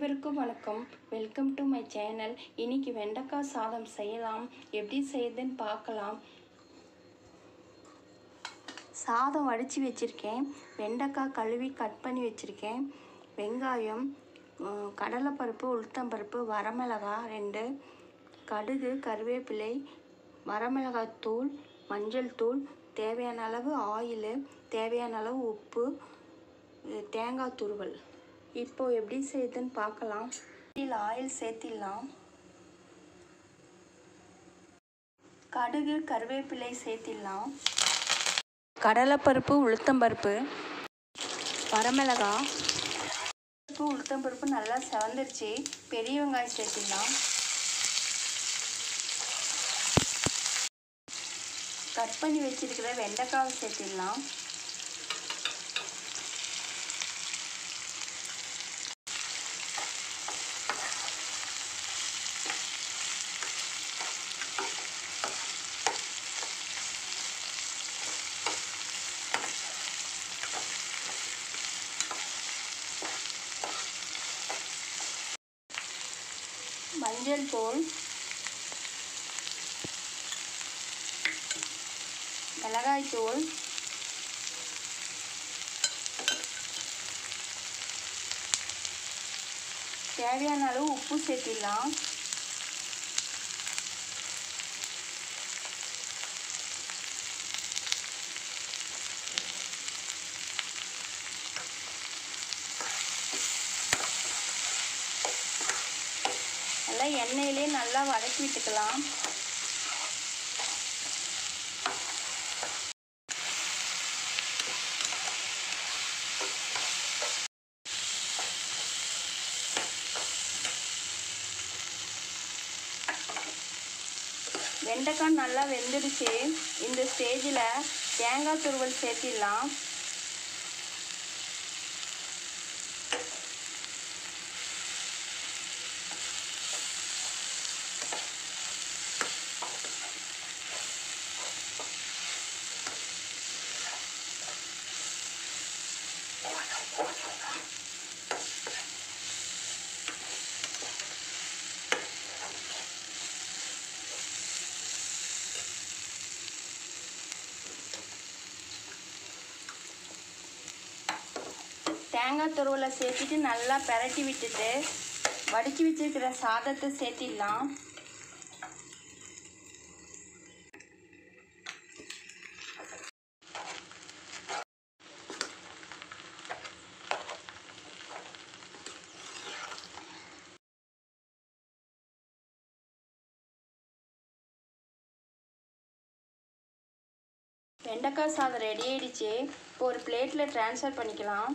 அனைவருக்கும் வணக்கம் welcome to my channel இன்னைக்கு வெண்டைக்காய் சாதம் செய்யலாம் எப்படி செய்யுதுன்னு பார்க்கலாம் சாதம் வடித்து வச்சுருக்கேன் வெண்டைக்காய் கழுவி கட் பண்ணி வச்சுருக்கேன் வெங்காயம் உம், கடலைப்பருப்பு உளுத்தம்பருப்பு வரமிளகாய் ரெண்டு கடுகு கருவேப்பிலை வரமிளகாய் தூள் மஞ்சள் தூள் தேவையான அளவு ஆயிலு தேவையான அளவு உப்பு இது தேங்காய் துருவல் இப்போ எப்படி செய்யுதுன்னு பார்க்கலாம் இதில் ஆயில் சேர்த்திடலாம் கடுகு கருவேப்பிலை சேர்த்திடலாம் கடலைப்பருப்பு உளுத்தம்பருப்பு வரமிளகாய் பருப்பு உளுத்தம்பருப்பு நல்லா செவந்துருச்சு பெரிய வெங்காயம் சேர்த்திடலாம் கட் பண்ணி வச்சிருக்கிற வெண்டைக்காவை சேர்த்திடலாம் மஞ்சள் தூள் மிளகாய் தூள் தேவையான அளவு உப்பு சேர்த்திடலாம் நல்லா எண்ணெயிலே நல்லா வதக்கி விட்டுக்கலாம் வெண்டைக்காய் நல்லா வெந்துடுச்சு இந்த ஸ்டேஜில் தேங்காய் துருவல் சேர்த்திடலாம் தேங்காய் துருவலை சேர்த்துட்டு நல்லா பெரட்டி விட்டுட்டு வடித்து வச்சிருக்கிற சாதத்தை சேர்த்திடலாம் வெண்டைக்காய் சாதம் ரெடி ஆயிடுச்சு இப்போ ஒரு பிளேட்டில் ட்ரான்ஸ்ஃபர் பண்ணிக்கலாம்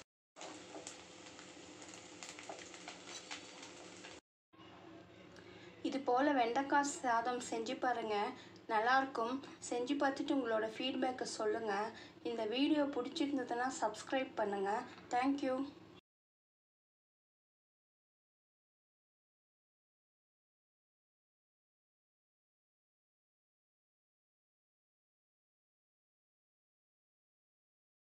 இது போல் வெண்டைக்காய் சாதம் செஞ்சு பாருங்கள் நல்லாயிருக்கும் செஞ்சு பார்த்துட்டு உங்களோட ஃபீட்பேக்கை சொல்லுங்கள் இந்த வீடியோ பிடிச்சிருந்ததுன்னா சப்ஸ்கிரைப் பண்ணுங்கள் தேங்க்யூ